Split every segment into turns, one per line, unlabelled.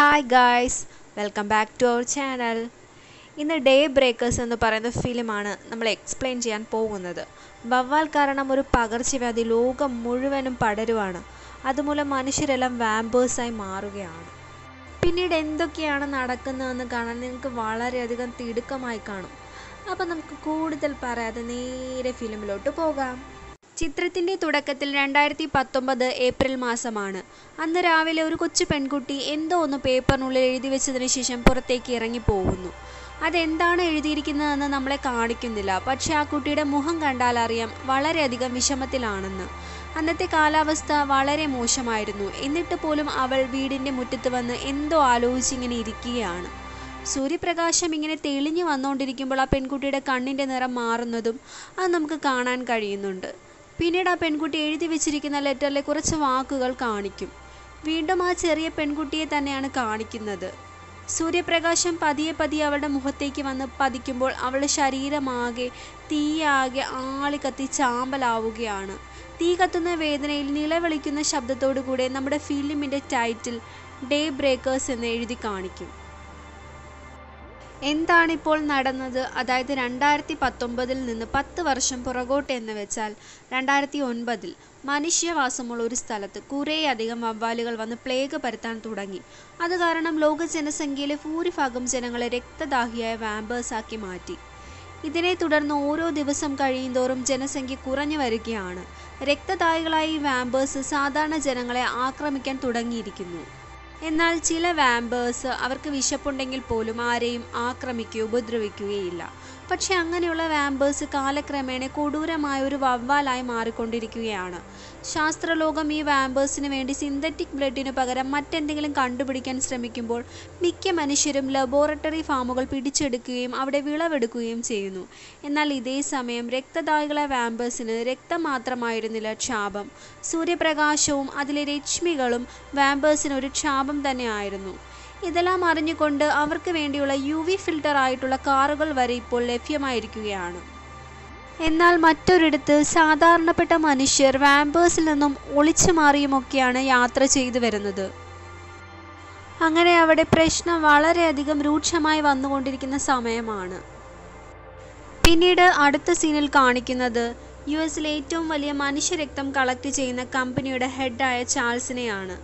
hi guys welcome back to our channel ഇന്ന് Daybreakers എന്ന് പറയുന്ന ഫിലിമാണ് നമ്മൾ എക്സ്പ്ലെയിൻ ചെയ്യാൻ പോകുന്നത് വവ്വാൽ കാരണം ഒരു പകർച്ചവ്യാധി ലോകം മുഴുവനും പടരുവാണ് അതുമൂലം മനുഷ്യരെല്ലാം വാമ്പേഴ്സായി മാറുകയാണ് പിന്നീട് എന്തൊക്കെയാണ് നടക്കുന്നതെന്ന് കാണാൻ നിങ്ങൾക്ക് വളരെയധികം തിടുക്കമായി കാണും അപ്പോൾ നമുക്ക് കൂടുതൽ പറയാതെ നേരെ ഫിലിമിലോട്ട് പോകാം ചിത്രത്തിന്റെ തുടക്കത്തിൽ രണ്ടായിരത്തി പത്തൊമ്പത് ഏപ്രിൽ മാസമാണ് അന്ന് രാവിലെ ഒരു കൊച്ചു പെൺകുട്ടി എന്തോ ഒന്ന് പേപ്പറിനുള്ളിൽ എഴുതി വെച്ചതിന് ശേഷം പുറത്തേക്ക് ഇറങ്ങി പോകുന്നു അതെന്താണ് എഴുതിയിരിക്കുന്നതെന്ന് നമ്മളെ കാണിക്കുന്നില്ല പക്ഷെ ആ കുട്ടിയുടെ മുഖം കണ്ടാൽ അറിയാം വളരെയധികം വിഷമത്തിലാണെന്ന് അന്നത്തെ കാലാവസ്ഥ വളരെ മോശമായിരുന്നു എന്നിട്ട് പോലും അവൾ വീടിന്റെ മുറ്റത്ത് വന്ന് എന്തോ ആലോചിച്ചിങ്ങനെ ഇരിക്കുകയാണ് സൂര്യപ്രകാശം ഇങ്ങനെ തെളിഞ്ഞു വന്നുകൊണ്ടിരിക്കുമ്പോൾ ആ പെൺകുട്ടിയുടെ കണ്ണിന്റെ നിറം മാറുന്നതും അത് നമുക്ക് കാണാൻ കഴിയുന്നുണ്ട് പിന്നീട് ആ പെൺകുട്ടി എഴുതി വെച്ചിരിക്കുന്ന ലെറ്ററിലെ കുറച്ച് വാക്കുകൾ കാണിക്കും വീണ്ടും ആ ചെറിയ പെൺകുട്ടിയെ തന്നെയാണ് കാണിക്കുന്നത് സൂര്യപ്രകാശം പതിയെ പതിയെ അവളുടെ മുഖത്തേക്ക് വന്ന് പതിക്കുമ്പോൾ അവളുടെ ശരീരമാകെ തീയാകെ ആളിക്കത്തി ചാമ്പലാവുകയാണ് തീ കത്തുന്ന വേദനയിൽ നിലവിളിക്കുന്ന ശബ്ദത്തോടു കൂടെ നമ്മുടെ ഫിലിമിൻ്റെ ടൈറ്റിൽ ഡേ ബ്രേക്കേഴ്സ് എന്ന് എഴുതി കാണിക്കും എന്താണിപ്പോൾ നടന്നത് അതായത് രണ്ടായിരത്തി പത്തൊമ്പതിൽ നിന്ന് പത്ത് വർഷം പുറകോട്ട് എന്ന് വെച്ചാൽ രണ്ടായിരത്തി ഒൻപതിൽ മനുഷ്യവാസമുള്ള ഒരു സ്ഥലത്ത് കുറേയധികം വവ്വാലുകൾ വന്ന് പ്ലേഗ് പരത്താൻ തുടങ്ങി അത് കാരണം ലോക ജനസംഖ്യയിലെ ഭൂരിഭാഗം ജനങ്ങളെ രക്തദാഹിയായ വാമ്പേഴ്സാക്കി മാറ്റി ഇതിനെ തുടർന്ന് ഓരോ ദിവസം കഴിയുന്തോറും ജനസംഖ്യ കുറഞ്ഞു വരികയാണ് രക്തദാഹികളായ ഈ വാമ്പേഴ്സ് സാധാരണ ജനങ്ങളെ ആക്രമിക്കാൻ തുടങ്ങിയിരിക്കുന്നു എന്നാൽ ചില വാമ്പേഴ്സ് അവർക്ക് വിശപ്പുണ്ടെങ്കിൽ പോലും ആരെയും ആക്രമിക്കുകയോ ഉപദ്രവിക്കുകയില്ല പക്ഷെ അങ്ങനെയുള്ള വാമ്പേഴ്സ് കാലക്രമേണ കൊടൂരമായ ഒരു വവ്വാലായി മാറിക്കൊണ്ടിരിക്കുകയാണ് ശാസ്ത്രലോകം ഈ വാമ്പേഴ്സിന് വേണ്ടി സിന്തറ്റിക് ബ്ലഡിന് പകരം മറ്റെന്തെങ്കിലും കണ്ടുപിടിക്കാൻ ശ്രമിക്കുമ്പോൾ മിക്ക മനുഷ്യരും ലബോറട്ടറി ഫാമുകൾ പിടിച്ചെടുക്കുകയും അവിടെ വിളവെടുക്കുകയും ചെയ്യുന്നു എന്നാൽ ഇതേ സമയം രക്തദാഹികളെ വാമ്പേഴ്സിന് രക്തം മാത്രമായിരുന്നില്ല ക്ഷാപം സൂര്യപ്രകാശവും അതിലെ രശ്മികളും വാമ്പേഴ്സിന് ഒരു ക്ഷാപം തന്നെയായിരുന്നു ഇതെല്ലാം അറിഞ്ഞുകൊണ്ട് അവർക്ക് വേണ്ടിയുള്ള യു വി ഫിൽട്ടർ ആയിട്ടുള്ള കാറുകൾ വരെ ഇപ്പോൾ ലഭ്യമായിരിക്കുകയാണ് എന്നാൽ മറ്റൊരിടത്ത് സാധാരണപ്പെട്ട മനുഷ്യർ വാമ്പേഴ്സിൽ നിന്നും ഒളിച്ചു മാറിയുമൊക്കെയാണ് യാത്ര ചെയ്തു വരുന്നത് അങ്ങനെ അവിടെ പ്രശ്നം വളരെയധികം രൂക്ഷമായി വന്നുകൊണ്ടിരിക്കുന്ന സമയമാണ് പിന്നീട് അടുത്ത സീനിൽ കാണിക്കുന്നത് യു എസിലെ ഏറ്റവും വലിയ മനുഷ്യരക്തം കളക്ട് ചെയ്യുന്ന കമ്പനിയുടെ ഹെഡായ ചാൾസിനെയാണ്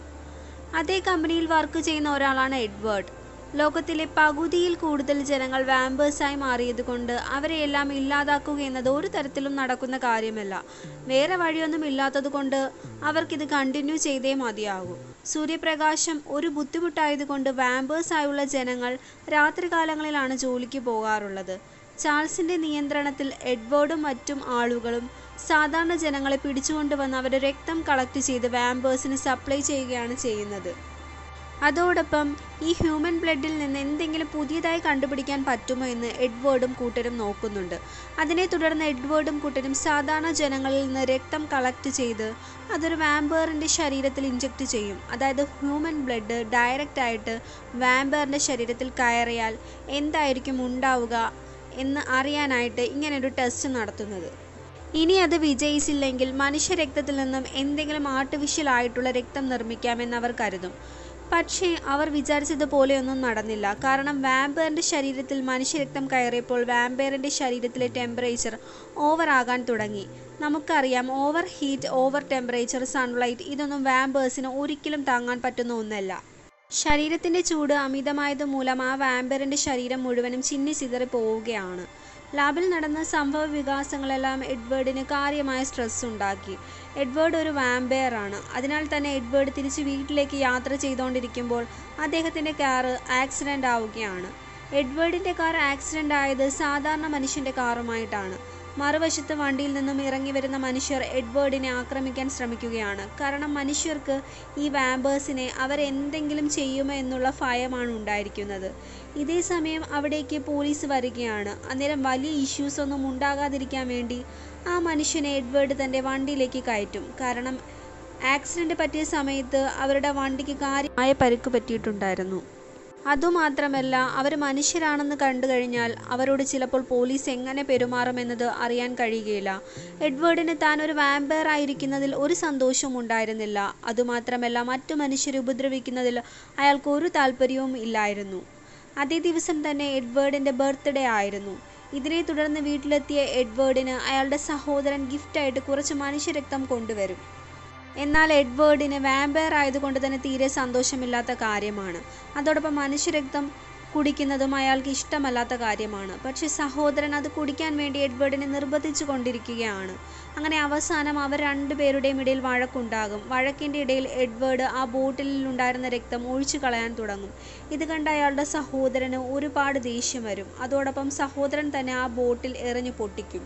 അതേ കമ്പനിയിൽ വർക്ക് ചെയ്യുന്ന ഒരാളാണ് എഡ്വേർഡ് ലോകത്തിലെ പകുതിയിൽ കൂടുതൽ ജനങ്ങൾ വാമ്പേഴ്സായി മാറിയതുകൊണ്ട് അവരെയെല്ലാം ഇല്ലാതാക്കുക എന്നത് ഒരു തരത്തിലും നടക്കുന്ന കാര്യമല്ല വേറെ വഴിയൊന്നും ഇല്ലാത്തതുകൊണ്ട് അവർക്കിത് കണ്ടിന്യൂ ചെയ്തേ മതിയാകൂ സൂര്യപ്രകാശം ഒരു ബുദ്ധിമുട്ടായതുകൊണ്ട് വാമ്പേഴ്സായുള്ള ജനങ്ങൾ രാത്രികാലങ്ങളിലാണ് ജോലിക്ക് പോകാറുള്ളത് ചാൾസിന്റെ നിയന്ത്രണത്തിൽ എഡ്വേർഡും മറ്റും ആളുകളും സാധാരണ ജനങ്ങളെ പിടിച്ചുകൊണ്ടുവന്ന് അവരുടെ രക്തം കളക്ട് ചെയ്ത് വാമ്പേഴ്സിന് സപ്ലൈ ചെയ്യുകയാണ് ചെയ്യുന്നത് അതോടൊപ്പം ഈ ഹ്യൂമൻ ബ്ലഡിൽ നിന്ന് എന്തെങ്കിലും പുതിയതായി കണ്ടുപിടിക്കാൻ പറ്റുമോ എന്ന് എഡ്വേർഡും കൂട്ടരും നോക്കുന്നുണ്ട് അതിനെ തുടർന്ന് എഡ്വേർഡും കൂട്ടരും സാധാരണ ജനങ്ങളിൽ നിന്ന് രക്തം കളക്ട് ചെയ്ത് അതൊരു വാമ്പേറിൻ്റെ ശരീരത്തിൽ ഇഞ്ചെക്ട് ചെയ്യും അതായത് ഹ്യൂമൻ ബ്ലഡ് ഡയറക്റ്റ് ആയിട്ട് വാമ്പേറിൻ്റെ ശരീരത്തിൽ കയറിയാൽ എന്തായിരിക്കും ഉണ്ടാവുക എന്ന് അറിയാനായിട്ട് ഇങ്ങനൊരു ടെസ്റ്റ് നടത്തുന്നത് ഇനി അത് വിജയിച്ചില്ലെങ്കിൽ മനുഷ്യരക്തത്തിൽ നിന്നും എന്തെങ്കിലും ആർട്ടിഫിഷ്യൽ ആയിട്ടുള്ള രക്തം നിർമ്മിക്കാമെന്ന് അവർ കരുതും പക്ഷേ അവർ വിചാരിച്ചതുപോലെയൊന്നും നടന്നില്ല കാരണം വാമ്പയറിൻ്റെ ശരീരത്തിൽ മനുഷ്യരക്തം കയറിയപ്പോൾ വാമ്പയറിൻ്റെ ശരീരത്തിലെ ടെമ്പറേച്ചർ ഓവർ ആകാൻ തുടങ്ങി നമുക്കറിയാം over heat over temperature sunlight ഇതൊന്നും വാമ്പേഴ്സിന് ഒരിക്കലും താങ്ങാൻ പറ്റുന്ന ഒന്നല്ല ശരീരത്തിൻ്റെ ചൂട് അമിതമായത് മൂലം ആ വാമ്പറിൻ്റെ ശരീരം മുഴുവനും ചിന്നി ചിതറി പോവുകയാണ് ലാബിൽ നടന്ന സംഭവ വികാസങ്ങളെല്ലാം എഡ്വേർഡിന് കാര്യമായ സ്ട്രെസ് ഉണ്ടാക്കി എഡ്വേർഡ് ഒരു വാമ്പയർ ആണ് അതിനാൽ തന്നെ എഡ്വേർഡ് തിരിച്ച് വീട്ടിലേക്ക് യാത്ര ചെയ്തുകൊണ്ടിരിക്കുമ്പോൾ അദ്ദേഹത്തിൻ്റെ കാറ് ആക്സിഡൻ്റ് ആവുകയാണ് എഡ്വേർഡിൻ്റെ കാർ ആക്സിഡൻ്റ് ആയത് സാധാരണ മനുഷ്യൻ്റെ കാറുമായിട്ടാണ് മറുവശത്ത് വണ്ടിയിൽ നിന്നും ഇറങ്ങി വരുന്ന മനുഷ്യർ എഡ്വേർഡിനെ ആക്രമിക്കാൻ ശ്രമിക്കുകയാണ് കാരണം മനുഷ്യർക്ക് ഈ വാമ്പേഴ്സിനെ അവരെന്തെങ്കിലും ചെയ്യുമോ എന്നുള്ള ഭയമാണ് ഉണ്ടായിരിക്കുന്നത് ഇതേ സമയം അവിടേക്ക് പോലീസ് വരികയാണ് അന്നേരം വലിയ ഇഷ്യൂസ് ഒന്നും ഉണ്ടാകാതിരിക്കാൻ വേണ്ടി ആ മനുഷ്യനെ എഡ്വേർഡ് തൻ്റെ വണ്ടിയിലേക്ക് കയറ്റും കാരണം ആക്സിഡൻറ്റ് പറ്റിയ സമയത്ത് അവരുടെ വണ്ടിക്ക് കാര്യമായ പരിക്ക് പറ്റിയിട്ടുണ്ടായിരുന്നു അതുമാത്രമല്ല അവർ മനുഷ്യരാണെന്ന് കണ്ടു കഴിഞ്ഞാൽ അവരോട് ചിലപ്പോൾ പോലീസ് എങ്ങനെ പെരുമാറുമെന്നത് അറിയാൻ കഴിയുകയില്ല എഡ്വേർഡിന് താൻ ഒരു വാമ്പയർ ആയിരിക്കുന്നതിൽ ഒരു സന്തോഷവും ഉണ്ടായിരുന്നില്ല അതുമാത്രമല്ല മറ്റു മനുഷ്യരെ ഉപദ്രവിക്കുന്നതിൽ അയാൾക്ക് ഒരു താല്പര്യവും ഇല്ലായിരുന്നു അതേ ദിവസം തന്നെ എഡ്വേർഡിൻ്റെ ബർത്ത്ഡേ ആയിരുന്നു ഇതിനെ തുടർന്ന് വീട്ടിലെത്തിയ എഡ്വേർഡിന് അയാളുടെ സഹോദരൻ ഗിഫ്റ്റായിട്ട് കുറച്ച് മനുഷ്യരക്തം കൊണ്ടുവരും എന്നാൽ എഡ്വേർഡിന് വാമ്പയർ ആയതുകൊണ്ട് തന്നെ തീരെ സന്തോഷമില്ലാത്ത കാര്യമാണ് അതോടൊപ്പം മനുഷ്യരക്തം കുടിക്കുന്നതും അയാൾക്ക് ഇഷ്ടമല്ലാത്ത കാര്യമാണ് പക്ഷെ സഹോദരൻ അത് കുടിക്കാൻ വേണ്ടി എഡ്വേർഡിനെ നിർബന്ധിച്ചു കൊണ്ടിരിക്കുകയാണ് അങ്ങനെ അവസാനം അവർ രണ്ടുപേരുടെയും ഇടയിൽ വഴക്കുണ്ടാകും വഴക്കിൻ്റെ ഇടയിൽ എഡ്വേർഡ് ആ ബോട്ടിലുണ്ടായിരുന്ന രക്തം ഒഴിച്ചു കളയാൻ തുടങ്ങും ഇത് കണ്ട അയാളുടെ സഹോദരന് ഒരുപാട് ദേഷ്യം വരും അതോടൊപ്പം സഹോദരൻ തന്നെ ആ ബോട്ടിൽ എറിഞ്ഞു പൊട്ടിക്കും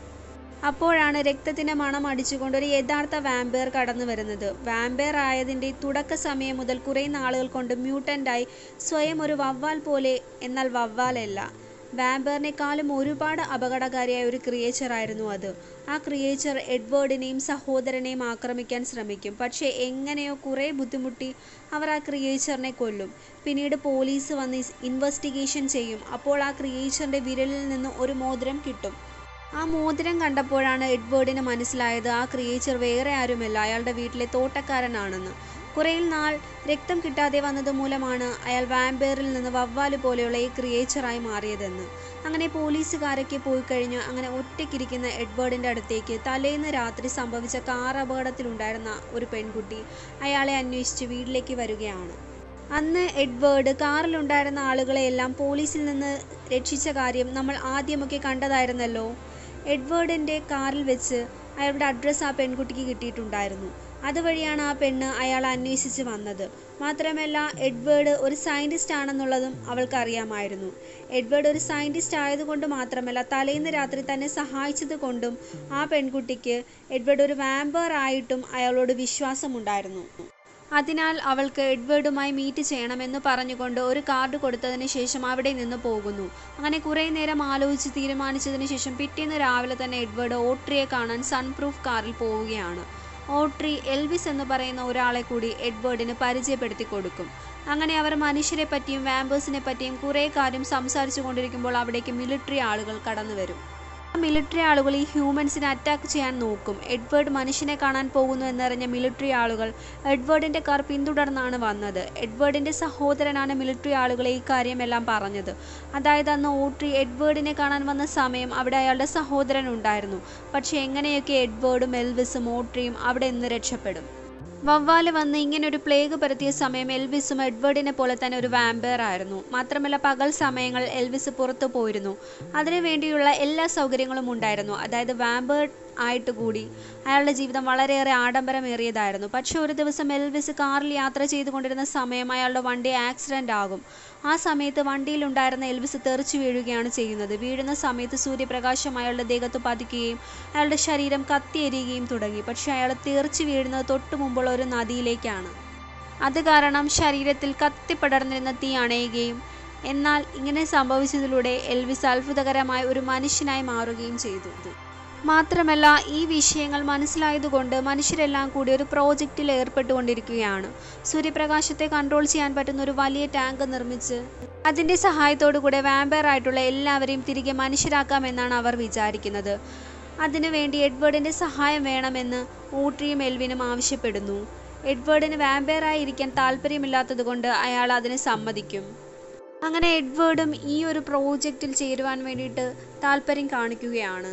അപ്പോഴാണ് രക്തത്തിന്റെ മണം അടിച്ചുകൊണ്ട് ഒരു യഥാർത്ഥ വാമ്പയർ കടന്നു വരുന്നത് വാമ്പയർ ആയതിന്റെ തുടക്ക സമയം മുതൽ കുറേ നാളുകൾ കൊണ്ട് മ്യൂട്ടൻ്റായി സ്വയം ഒരു വവ്വാൽ പോലെ എന്നാൽ വവ്വാലല്ല വാമ്പയറിനേക്കാളും ഒരുപാട് അപകടകാരിയായ ഒരു ക്രിയേച്ചർ ആയിരുന്നു അത് ആ ക്രിയേച്ചർ എഡ്വേർഡിനെയും സഹോദരനെയും ആക്രമിക്കാൻ ശ്രമിക്കും പക്ഷേ എങ്ങനെയോ കുറേ ബുദ്ധിമുട്ടി അവർ ആ ക്രിയേച്ചറിനെ കൊല്ലും പിന്നീട് പോലീസ് വന്ന് ഇൻവെസ്റ്റിഗേഷൻ ചെയ്യും അപ്പോൾ ആ ക്രിയേച്ചറിന്റെ വിരലിൽ നിന്ന് ഒരു മോതിരം കിട്ടും ആ മോതിരം കണ്ടപ്പോഴാണ് എഡ്വേർഡിന് മനസ്സിലായത് ആ ക്രിയേച്ചർ വേറെ ആരുമല്ല അയാളുടെ വീട്ടിലെ തോട്ടക്കാരനാണെന്ന് കുറേ നാൾ രക്തം കിട്ടാതെ വന്നത് മൂലമാണ് അയാൾ വാമ്പയറിൽ നിന്ന് വവ്വാല് പോലെയുള്ള ഈ ക്രിയേച്ചറായി മാറിയതെന്ന് അങ്ങനെ പോലീസുകാരൊക്കെ പോയി കഴിഞ്ഞ് അങ്ങനെ ഒറ്റയ്ക്കിരിക്കുന്ന എഡ്വേർഡിൻ്റെ അടുത്തേക്ക് തലേന്ന് രാത്രി സംഭവിച്ച കാർ അപകടത്തിലുണ്ടായിരുന്ന ഒരു പെൺകുട്ടി അയാളെ അന്വേഷിച്ച് വീട്ടിലേക്ക് വരികയാണ് അന്ന് എഡ്വേർഡ് കാറിലുണ്ടായിരുന്ന ആളുകളെയെല്ലാം പോലീസിൽ നിന്ന് രക്ഷിച്ച കാര്യം നമ്മൾ ആദ്യമൊക്കെ കണ്ടതായിരുന്നല്ലോ എഡ്വേർഡിൻ്റെ കാറിൽ വെച്ച് അയാളുടെ അഡ്രസ്സ് ആ പെൺകുട്ടിക്ക് കിട്ടിയിട്ടുണ്ടായിരുന്നു അതുവഴിയാണ് ആ പെണ്ണ് അയാൾ അന്വേഷിച്ച് വന്നത് മാത്രമല്ല എഡ്വേർഡ് ഒരു സയൻറ്റിസ്റ്റ് ആണെന്നുള്ളതും അവൾക്ക് അറിയാമായിരുന്നു എഡ്വേർഡ് ഒരു സയൻറ്റിസ്റ്റ് ആയതുകൊണ്ട് മാത്രമല്ല തലേന്ന് രാത്രി തന്നെ സഹായിച്ചത് കൊണ്ടും ആ പെൺകുട്ടിക്ക് എഡ്വേർഡ് ഒരു വാമ്പർ ആയിട്ടും അയാളോട് വിശ്വാസമുണ്ടായിരുന്നു അതിനാൽ അവൾക്ക് എഡ്വേർഡുമായി മീറ്റ് ചെയ്യണമെന്ന് പറഞ്ഞുകൊണ്ട് ഒരു കാർഡ് കൊടുത്തതിന് ശേഷം അവിടെ നിന്ന് പോകുന്നു അങ്ങനെ കുറേ നേരം ആലോചിച്ച് തീരുമാനിച്ചതിന് ശേഷം പിറ്റേന്ന് രാവിലെ തന്നെ എഡ്വേർഡ് ഓട്രിയെ കാണാൻ സൺപ്രൂഫ് കാറിൽ പോവുകയാണ് ഓട്രി എൽവിസ് എന്ന് പറയുന്ന ഒരാളെ കൂടി എഡ്വേർഡിന് പരിചയപ്പെടുത്തി കൊടുക്കും അങ്ങനെ അവർ മനുഷ്യരെ പറ്റിയും വാമ്പേഴ്സിനെ പറ്റിയും കുറേ കാര്യം സംസാരിച്ചു കൊണ്ടിരിക്കുമ്പോൾ അവിടേക്ക് മിലിറ്ററി ആളുകൾ കടന്നു വരും മിലിറ്ററി ആളുകൾ ഈ ഹ്യൂമൻസിനെ അറ്റാക്ക് ചെയ്യാൻ നോക്കും എഡ്വേർഡ് മനുഷ്യനെ കാണാൻ പോകുന്നു എന്നറിഞ്ഞ മിലിറ്ററി ആളുകൾ എഡ്വേർഡിന്റെ കാർ പിന്തുടർന്നാണ് വന്നത് എഡ്വേർഡിന്റെ സഹോദരനാണ് മിലിറ്ററി ആളുകളെ ഈ കാര്യമെല്ലാം പറഞ്ഞത് അതായത് അന്ന് ഓട്രി എഡ്വേർഡിനെ കാണാൻ വന്ന സമയം അവിടെ അയാളുടെ സഹോദരൻ ഉണ്ടായിരുന്നു പക്ഷെ എങ്ങനെയൊക്കെ എഡ്വേർഡും എൽവിസും ഓട്രിയും അവിടെ നിന്ന് രക്ഷപ്പെടും വവ്വാല് വന്ന് ഇങ്ങനെ ഒരു പ്ലേഗ് പരത്തിയ സമയം എൽവിസും എഡ്വേർഡിനെ പോലെ തന്നെ ഒരു വാമ്പയർ ആയിരുന്നു മാത്രമല്ല പകൽ സമയങ്ങൾ എൽവിസ് പുറത്തു പോയിരുന്നു അതിനു വേണ്ടിയുള്ള എല്ലാ സൗകര്യങ്ങളും ഉണ്ടായിരുന്നു അതായത് വാമ്പേർ ആയിട്ട് കൂടി അയാളുടെ ജീവിതം വളരെയേറെ ആഡംബരമേറിയതായിരുന്നു പക്ഷെ ഒരു ദിവസം എൽവിസ് കാറിൽ യാത്ര ചെയ്തുകൊണ്ടിരുന്ന സമയം അയാളുടെ വണ്ടി ആക്സിഡന്റ് ആകും ആ സമയത്ത് വണ്ടിയിലുണ്ടായിരുന്ന എൽവിസ് തെറിച്ചു വീഴുകയാണ് ചെയ്യുന്നത് വീഴുന്ന സമയത്ത് സൂര്യപ്രകാശം അയാളുടെ ദേഹത്ത് പതിക്കുകയും അയാളുടെ ശരീരം കത്തിയെരിയുകയും തുടങ്ങി പക്ഷെ അയാൾ തെറിച്ചു വീഴുന്നത് തൊട്ടു മുമ്പുള്ള ഒരു നദിയിലേക്കാണ് അത് കാരണം ശരീരത്തിൽ കത്തിപ്പടർന്നിരുന്ന തീ അണയുകയും എന്നാൽ ഇങ്ങനെ സംഭവിച്ചതിലൂടെ എൽവിസ് അത്ഭുതകരമായ ഒരു മനുഷ്യനായി മാറുകയും ചെയ്തു മാത്രമല്ല ഈ വിഷയങ്ങൾ മനസ്സിലായതുകൊണ്ട് മനുഷ്യരെല്ലാം കൂടി ഒരു പ്രോജക്റ്റിൽ ഏർപ്പെട്ടുകൊണ്ടിരിക്കുകയാണ് സൂര്യപ്രകാശത്തെ കൺട്രോൾ ചെയ്യാൻ പറ്റുന്ന ഒരു വലിയ ടാങ്ക് നിർമ്മിച്ച് അതിൻ്റെ സഹായത്തോടു കൂടെ വാമ്പയർ ആയിട്ടുള്ള എല്ലാവരെയും തിരികെ മനുഷ്യരാക്കാമെന്നാണ് അവർ വിചാരിക്കുന്നത് അതിനുവേണ്ടി എഡ്വേർഡിൻ്റെ സഹായം വേണമെന്ന് ഊട്രിയും എൽവിനും ആവശ്യപ്പെടുന്നു എഡ്വേർഡിന് വാമ്പയറായി ഇരിക്കാൻ താല്പര്യമില്ലാത്തതുകൊണ്ട് അയാൾ അതിന് സമ്മതിക്കും അങ്ങനെ എഡ്വേർഡും ഈ ഒരു പ്രോജക്റ്റിൽ ചേരുവാൻ വേണ്ടിയിട്ട് താല്പര്യം കാണിക്കുകയാണ്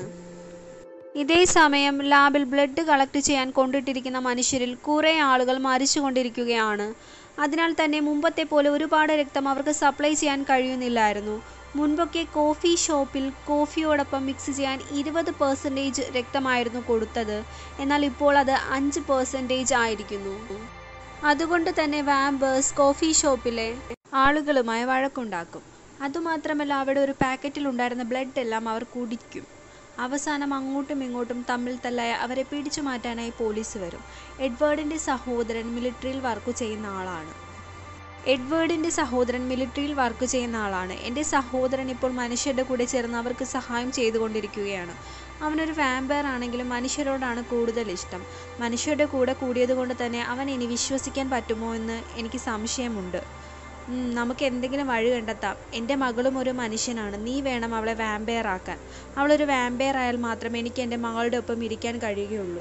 ഇതേ സമയം ലാബിൽ ബ്ലഡ് കളക്ട് ചെയ്യാൻ കൊണ്ടിട്ടിരിക്കുന്ന മനുഷ്യരിൽ കുറേ ആളുകൾ മരിച്ചുകൊണ്ടിരിക്കുകയാണ് അതിനാൽ തന്നെ മുമ്പത്തെ പോലെ ഒരുപാട് രക്തം അവർക്ക് സപ്ലൈ ചെയ്യാൻ കഴിയുന്നില്ലായിരുന്നു മുൻപൊക്കെ കോഫി ഷോപ്പിൽ കോഫിയോടൊപ്പം മിക്സ് ചെയ്യാൻ ഇരുപത് പെർസെൻറ്റേജ് രക്തമായിരുന്നു കൊടുത്തത് എന്നാൽ ഇപ്പോൾ അത് അഞ്ച് പെർസെൻറ്റേജ് ആയിരിക്കുന്നു അതുകൊണ്ട് തന്നെ വാമ്പേഴ്സ് കോഫി ഷോപ്പിലെ ആളുകളുമായി വഴക്കുണ്ടാക്കും അതുമാത്രമല്ല അവിടെ ഒരു പാക്കറ്റിൽ ഉണ്ടായിരുന്ന ബ്ലഡ് എല്ലാം അവർ കുടിക്കും അവസാനം അങ്ങോട്ടും ഇങ്ങോട്ടും തമ്മിൽ തല്ലായ അവരെ പിടിച്ചു മാറ്റാനായി പോലീസ് വരും എഡ്വേർഡിൻ്റെ സഹോദരൻ മിലിറ്ററിയിൽ വർക്ക് ചെയ്യുന്ന ആളാണ് എഡ്വേർഡിൻ്റെ സഹോദരൻ മിലിറ്ററിയിൽ വർക്ക് ചെയ്യുന്ന ആളാണ് എൻ്റെ സഹോദരൻ ഇപ്പോൾ മനുഷ്യരുടെ കൂടെ ചേർന്ന് അവർക്ക് സഹായം ചെയ്തുകൊണ്ടിരിക്കുകയാണ് അവനൊരു വാമ്പയർ ആണെങ്കിലും മനുഷ്യരോടാണ് കൂടുതൽ ഇഷ്ടം മനുഷ്യരുടെ കൂടെ കൂടിയത് കൊണ്ട് തന്നെ അവൻ ഇനി വിശ്വസിക്കാൻ പറ്റുമോ എന്ന് എനിക്ക് സംശയമുണ്ട് "ഉം, നമുക്ക് എന്തെങ്കിലും വഴി കണ്ടെത്താം എൻ്റെ മകളും ഒരു മനുഷ്യനാണ് നീ വേണം അവളെ വാമ്പയർ ആക്കാൻ അവളൊരു വാമ്പയർ ആയാൽ മാത്രമേ എനിക്ക് എൻ്റെ മകളുടെ ഒപ്പം ഇരിക്കാൻ കഴിയുകയുള്ളൂ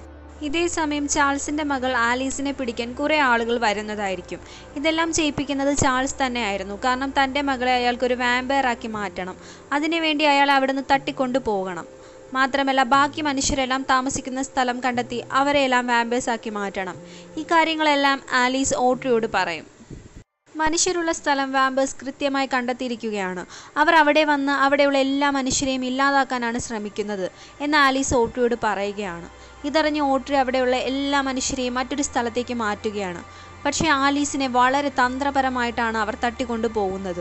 ഇതേ സമയം ചാൾസിന്റെ മകൾ ആലീസിനെ പിടിക്കാൻ കുറേ ആളുകൾ വരുന്നതായിരിക്കും ഇതെല്ലാം ചെയ്യിപ്പിക്കുന്നത് ചാൾസ് തന്നെയായിരുന്നു കാരണം തൻ്റെ മകളെ അയാൾക്കൊരു വാമ്പയർ ആക്കി മാറ്റണം അതിനുവേണ്ടി അയാൾ അവിടുന്ന് തട്ടിക്കൊണ്ടു പോകണം മാത്രമല്ല ബാക്കി മനുഷ്യരെല്ലാം താമസിക്കുന്ന സ്ഥലം കണ്ടെത്തി അവരെയെല്ലാം വാമ്പേഴ്സ് ആക്കി മാറ്റണം ഈ കാര്യങ്ങളെല്ലാം ആലീസ് ഓട്രിയോട് പറയും മനുഷ്യരുള്ള സ്ഥലം വാമ്പേഴ്സ് കൃത്യമായി കണ്ടെത്തിയിരിക്കുകയാണ് അവർ അവിടെ വന്ന് അവിടെയുള്ള എല്ലാ മനുഷ്യരെയും ഇല്ലാതാക്കാനാണ് ശ്രമിക്കുന്നത് എന്ന് ആലീസ് ഓട്രിയോട് പറയുകയാണ് ഇതറിഞ്ഞ് ഓട്രി അവിടെയുള്ള എല്ലാ മനുഷ്യരെയും മറ്റൊരു സ്ഥലത്തേക്ക് മാറ്റുകയാണ് പക്ഷേ ആലീസിനെ വളരെ തന്ത്രപരമായിട്ടാണ് അവർ തട്ടിക്കൊണ്ടു പോകുന്നത്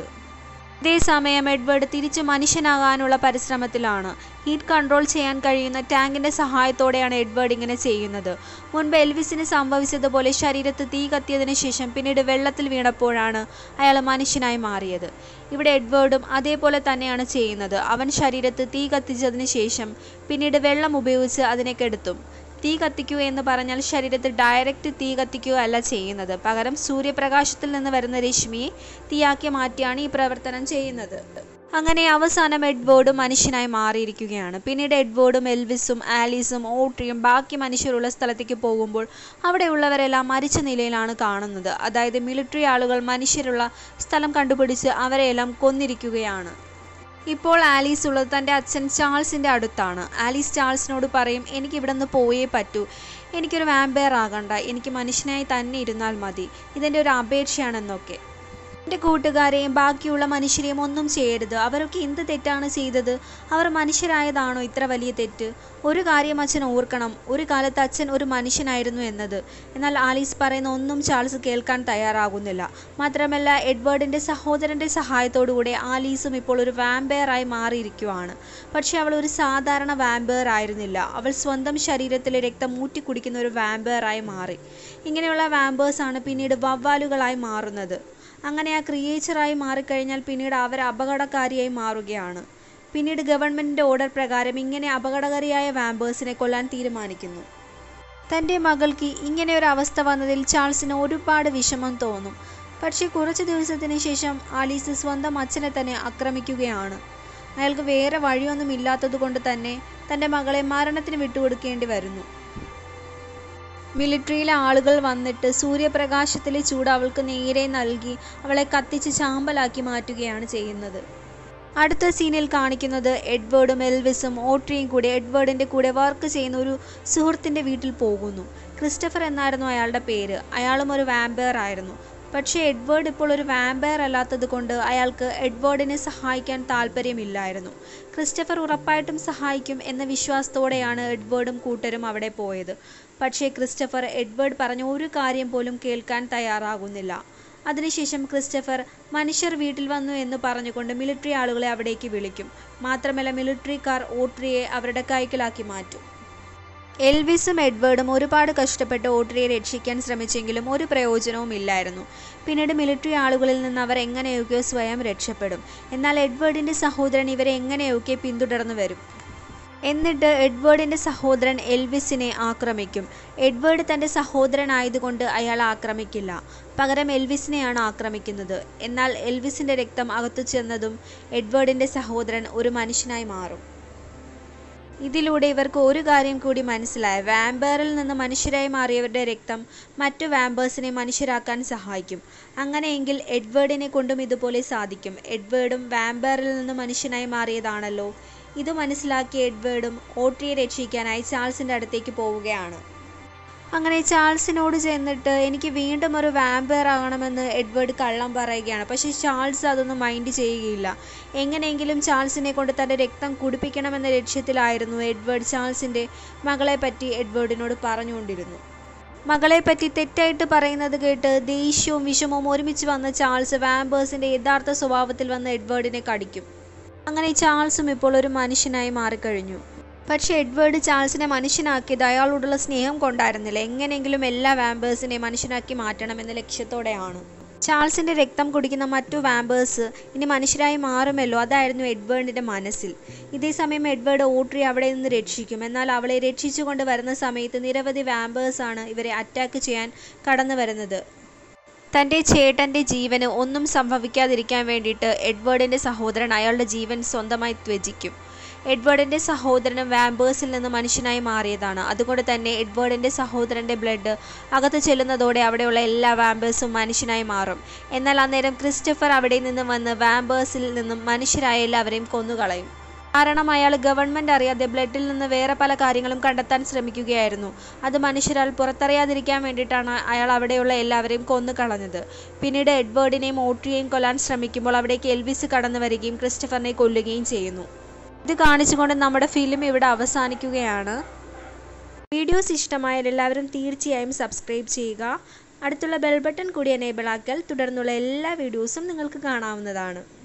ഇതേസമയം എഡ്വേർഡ് തിരിച്ചു മനുഷ്യനാകാനുള്ള പരിശ്രമത്തിലാണ് ഹീറ്റ് കൺട്രോൾ ചെയ്യാൻ കഴിയുന്ന ടാങ്കിന്റെ സഹായത്തോടെയാണ് എഡ്വേർഡ് ഇങ്ങനെ ചെയ്യുന്നത് മുൻപ് എൽവിസിന് സംഭവിച്ചതുപോലെ ശരീരത്ത് തീ കത്തിയതിനു ശേഷം പിന്നീട് വെള്ളത്തിൽ വീണപ്പോഴാണ് അയാൾ മനുഷ്യനായി മാറിയത് ഇവിടെ എഡ്വേർഡും അതേപോലെ തന്നെയാണ് ചെയ്യുന്നത് അവൻ ശരീരത്ത് തീ കത്തിച്ചതിന് ശേഷം പിന്നീട് വെള്ളം ഉപയോഗിച്ച് അതിനെ കെടുത്തും തീ കത്തിക്കുക എന്ന് പറഞ്ഞാൽ ശരീരത്തിൽ ഡയറക്റ്റ് തീ കത്തിക്കുക അല്ല ചെയ്യുന്നത് പകരം സൂര്യപ്രകാശത്തിൽ നിന്ന് വരുന്ന രശ്മിയെ തീയാക്കി മാറ്റിയാണ് ഈ പ്രവർത്തനം ചെയ്യുന്നത് അങ്ങനെ അവസാനം എഡ്വേർഡ് മനുഷ്യനായി മാറിയിരിക്കുകയാണ് പിന്നീട് എഡ്വേർഡും എൽവിസും ആലീസും ഓട്രിയും ബാക്കി മനുഷ്യരുള്ള സ്ഥലത്തേക്ക് പോകുമ്പോൾ അവിടെയുള്ളവരെല്ലാം മരിച്ച നിലയിലാണ് കാണുന്നത് അതായത് മിലിറ്ററി ആളുകൾ മനുഷ്യരുള്ള സ്ഥലം കണ്ടുപിടിച്ച് അവരെയെല്ലാം കൊന്നിരിക്കുകയാണ് ഇപ്പോൾ ആലീസ് ഉള്ളത് തൻ്റെ അച്ഛൻ ചാൾസിൻ്റെ അടുത്താണ് ആലീസ് ചാൾസിനോട് പറയും എനിക്ക് ഇവിടെ നിന്ന് പോയേ പറ്റൂ എനിക്കൊരു വാമ്പയർ ആകണ്ട എനിക്ക് മനുഷ്യനായി തന്നെ ഇരുന്നാൽ മതി ഇതെൻ്റെ ഒരു അപേക്ഷയാണെന്നൊക്കെ എൻ്റെ കൂട്ടുകാരെയും ബാക്കിയുള്ള മനുഷ്യരെയും ഒന്നും ചെയ്യരുത് അവരൊക്കെ എന്ത് തെറ്റാണ് ചെയ്തത് അവർ മനുഷ്യരായതാണോ ഇത്ര വലിയ തെറ്റ് ഒരു കാര്യം അച്ഛൻ ഓർക്കണം ഒരു കാലത്ത് അച്ഛൻ ഒരു മനുഷ്യനായിരുന്നു എന്നത് എന്നാൽ ആലീസ് പറയുന്ന ഒന്നും ചാൾസ് കേൾക്കാൻ തയ്യാറാകുന്നില്ല മാത്രമല്ല എഡ്വേർഡിൻ്റെ സഹോദരൻ്റെ സഹായത്തോടുകൂടെ ആലീസും ഇപ്പോൾ ഒരു വാമ്പയറായി മാറിയിരിക്കുവാണ് പക്ഷേ അവൾ ഒരു സാധാരണ വാമ്പയർ ആയിരുന്നില്ല അവൾ സ്വന്തം ശരീരത്തിലെ രക്തം ഊറ്റി കുടിക്കുന്ന ഒരു വാമ്പയറായി മാറി ഇങ്ങനെയുള്ള വാമ്പേഴ്സാണ് പിന്നീട് വവ്വാലുകളായി മാറുന്നത് അങ്ങനെ ആ ക്രിയേച്ചറായി മാറിക്കഴിഞ്ഞാൽ പിന്നീട് അവർ അപകടകാരിയായി മാറുകയാണ് പിന്നീട് ഗവൺമെൻറ്റിൻ്റെ ഓർഡർ പ്രകാരം ഇങ്ങനെ അപകടകാരിയായ വാമ്പേഴ്സിനെ കൊല്ലാൻ തീരുമാനിക്കുന്നു തൻ്റെ മകൾക്ക് ഇങ്ങനെ ഒരു അവസ്ഥ വന്നതിൽ ചാൾസിന് ഒരുപാട് വിഷമം തോന്നും പക്ഷേ കുറച്ച് ദിവസത്തിന് ശേഷം ആലീസ് സ്വന്തം അച്ഛനെ തന്നെ ആക്രമിക്കുകയാണ് അയാൾക്ക് വേറെ വഴിയൊന്നും ഇല്ലാത്തതുകൊണ്ട് തന്നെ തൻ്റെ മകളെ മരണത്തിന് വിട്ടുകൊടുക്കേണ്ടി വരുന്നു മിലിറ്ററിയിലെ ആളുകൾ വന്നിട്ട് സൂര്യപ്രകാശത്തിലെ ചൂട് അവൾക്ക് നേരെ നൽകി അവളെ കത്തിച്ച് ചാമ്പലാക്കി മാറ്റുകയാണ് ചെയ്യുന്നത് അടുത്ത സീനിൽ കാണിക്കുന്നത് എഡ്വേർഡും എൽവിസും ഓട്രിയും കൂടി എഡ്വേർഡിൻ്റെ കൂടെ വർക്ക് ചെയ്യുന്ന ഒരു സുഹൃത്തിൻ്റെ വീട്ടിൽ പോകുന്നു ക്രിസ്റ്റഫർ എന്നായിരുന്നു അയാളുടെ പേര് അയാളും ഒരു വാമ്പയർ ആയിരുന്നു പക്ഷേ എഡ്വേർഡ് ഇപ്പോൾ ഒരു വാമ്പയർ അല്ലാത്തത് കൊണ്ട് അയാൾക്ക് എഡ്വേർഡിനെ സഹായിക്കാൻ താല്പര്യമില്ലായിരുന്നു ക്രിസ്റ്റഫർ ഉറപ്പായിട്ടും സഹായിക്കും എന്ന വിശ്വാസത്തോടെയാണ് എഡ്വേർഡും കൂട്ടരും അവിടെ പോയത് പക്ഷേ ക്രിസ്റ്റഫർ എഡ്വേർഡ് പറഞ്ഞ ഒരു കാര്യം പോലും കേൾക്കാൻ തയ്യാറാകുന്നില്ല അതിനുശേഷം ക്രിസ്റ്റഫർ മനുഷ്യർ വീട്ടിൽ വന്നു എന്ന് പറഞ്ഞുകൊണ്ട് മിലിറ്ററി ആളുകളെ അവിടേക്ക് വിളിക്കും മാത്രമല്ല മിലിറ്ററിക്കാർ ഓട്രിയെ അവരുടെ കൈക്കലാക്കി മാറ്റും എൽവിസും എഡ്വേർഡും ഒരുപാട് കഷ്ടപ്പെട്ട് ഓട്രിയെ രക്ഷിക്കാൻ ശ്രമിച്ചെങ്കിലും ഒരു പ്രയോജനവും ഇല്ലായിരുന്നു പിന്നീട് മിലിറ്ററി ആളുകളിൽ നിന്ന് അവർ എങ്ങനെയൊക്കെയോ സ്വയം രക്ഷപ്പെടും എന്നാൽ എഡ്വേർഡിൻ്റെ സഹോദരൻ ഇവരെ എങ്ങനെയൊക്കെ പിന്തുടർന്നു വരും എന്നിട്ട് എഡ്വേർഡിൻ്റെ സഹോദരൻ എൽവിസിനെ ആക്രമിക്കും എഡ്വേർഡ് തൻ്റെ സഹോദരനായതുകൊണ്ട് അയാൾ ആക്രമിക്കില്ല പകരം എൽവിസിനെയാണ് ആക്രമിക്കുന്നത് എന്നാൽ എൽവിസിൻ്റെ രക്തം അകത്തു ചെന്നതും എഡ്വേർഡിൻ്റെ സഹോദരൻ ഒരു മനുഷ്യനായി മാറും ഇതിലൂടെ ഇവർക്ക് ഒരു കാര്യം കൂടി മനസ്സിലായി വാമ്പയറിൽ നിന്ന് മനുഷ്യരായി മാറിയവരുടെ രക്തം മറ്റു വാമ്പേഴ്സിനെ മനുഷ്യരാക്കാൻ സഹായിക്കും അങ്ങനെയെങ്കിൽ എഡ്വേർഡിനെ കൊണ്ടും ഇതുപോലെ സാധിക്കും എഡ്വേർഡും വാമ്പയറിൽ നിന്ന് മനുഷ്യനായി മാറിയതാണല്ലോ ഇത് മനസ്സിലാക്കിയ എഡ്വേർഡും ഓട്രിയെ രക്ഷിക്കാനായി ചാൾസിൻ്റെ അടുത്തേക്ക് പോവുകയാണ് അങ്ങനെ ചാൾസിനോട് ചെന്നിട്ട് എനിക്ക് വീണ്ടും ഒരു വാമ്പയർ ആകണമെന്ന് എഡ്വേർഡ് കള്ളം പറയുകയാണ് പക്ഷേ ചാൾസ് അതൊന്നും മൈൻഡ് ചെയ്യുകയില്ല എങ്ങനെയെങ്കിലും ചാൾസിനെ കൊണ്ട് തൻ്റെ രക്തം കുടിപ്പിക്കണമെന്ന ലക്ഷ്യത്തിലായിരുന്നു എഡ്വേർഡ് ചാൾസിൻ്റെ മകളെ പറ്റി എഡ്വേർഡിനോട് പറഞ്ഞുകൊണ്ടിരുന്നു മകളെ പറ്റി തെറ്റായിട്ട് പറയുന്നത് കേട്ട് ദേഷ്യവും വിഷമവും ഒരുമിച്ച് വന്ന ചാൾസ് വാമ്പേഴ്സിൻ്റെ യഥാർത്ഥ സ്വഭാവത്തിൽ വന്ന് എഡ്വേർഡിനെ കടിക്കും അങ്ങനെ ചാൾസും ഇപ്പോൾ ഒരു മനുഷ്യനായി മാറിക്കഴിഞ്ഞു പക്ഷേ എഡ്വേർഡ് ചാൾസിനെ മനുഷ്യനാക്കിയത് അയാളോടുള്ള സ്നേഹം കൊണ്ടായിരുന്നില്ല എങ്ങനെയെങ്കിലും എല്ലാ വാമ്പേഴ്സിനെയും മനുഷ്യനാക്കി മാറ്റണമെന്ന ലക്ഷ്യത്തോടെയാണ് ചാൾസിന്റെ രക്തം കുടിക്കുന്ന മറ്റു വാമ്പേഴ്സ് ഇനി മനുഷ്യരായി മാറുമല്ലോ അതായിരുന്നു എഡ്വേർഡിന്റെ മനസ്സിൽ ഇതേസമയം എഡ്വേർഡ് ഓട്രി അവിടെ നിന്ന് രക്ഷിക്കും എന്നാൽ അവളെ രക്ഷിച്ചുകൊണ്ട് വരുന്ന സമയത്ത് നിരവധി വാമ്പേഴ്സാണ് ഇവരെ അറ്റാക്ക് ചെയ്യാൻ കടന്നു വരുന്നത് തൻ്റെ ചേട്ടൻ്റെ ജീവന് ഒന്നും സംഭവിക്കാതിരിക്കാൻ വേണ്ടിയിട്ട് എഡ്വേർഡിൻ്റെ സഹോദരൻ അയാളുടെ ജീവൻ സ്വന്തമായി ത്യജിക്കും എഡ്വേർഡിൻ്റെ സഹോദരനും വാമ്പേഴ്സിൽ നിന്ന് മനുഷ്യനായി മാറിയതാണ് അതുകൊണ്ട് തന്നെ എഡ്വേർഡിൻ്റെ സഹോദരൻ്റെ ബ്ലഡ് അകത്ത് ചെല്ലുന്നതോടെ അവിടെയുള്ള എല്ലാ വാമ്പേഴ്സും മനുഷ്യനായി മാറും എന്നാൽ അന്നേരം ക്രിസ്റ്റഫർ അവിടെ നിന്ന് വന്ന് വാമ്പേഴ്സിൽ നിന്നും മനുഷ്യരായ എല്ലാവരെയും കൊന്നുകളയും കാരണം അയാൾ ഗവൺമെൻറ് അറിയാതെ ബ്ലഡിൽ നിന്ന് വേറെ പല കാര്യങ്ങളും കണ്ടെത്താൻ ശ്രമിക്കുകയായിരുന്നു അത് മനുഷ്യരാൽ പുറത്തറിയാതിരിക്കാൻ വേണ്ടിയിട്ടാണ് അയാൾ അവിടെയുള്ള എല്ലാവരെയും കൊന്നു കളഞ്ഞത് പിന്നീട് എഡ്വേർഡിനെയും ഓട്രിയെയും കൊല്ലാൻ ശ്രമിക്കുമ്പോൾ അവിടേക്ക് എൽവിസ് കടന്നു വരികയും ക്രിസ്റ്റഫറിനെ കൊല്ലുകയും ചെയ്യുന്നു ഇത് കാണിച്ചുകൊണ്ട് നമ്മുടെ ഫിലിം ഇവിടെ അവസാനിക്കുകയാണ് വീഡിയോസ് ഇഷ്ടമായാൽ എല്ലാവരും തീർച്ചയായും സബ്സ്ക്രൈബ് ചെയ്യുക അടുത്തുള്ള ബെൽ ബട്ടൺ കൂടി എനേബിൾ ആക്കിയാൽ തുടർന്നുള്ള എല്ലാ വീഡിയോസും നിങ്ങൾക്ക് കാണാവുന്നതാണ്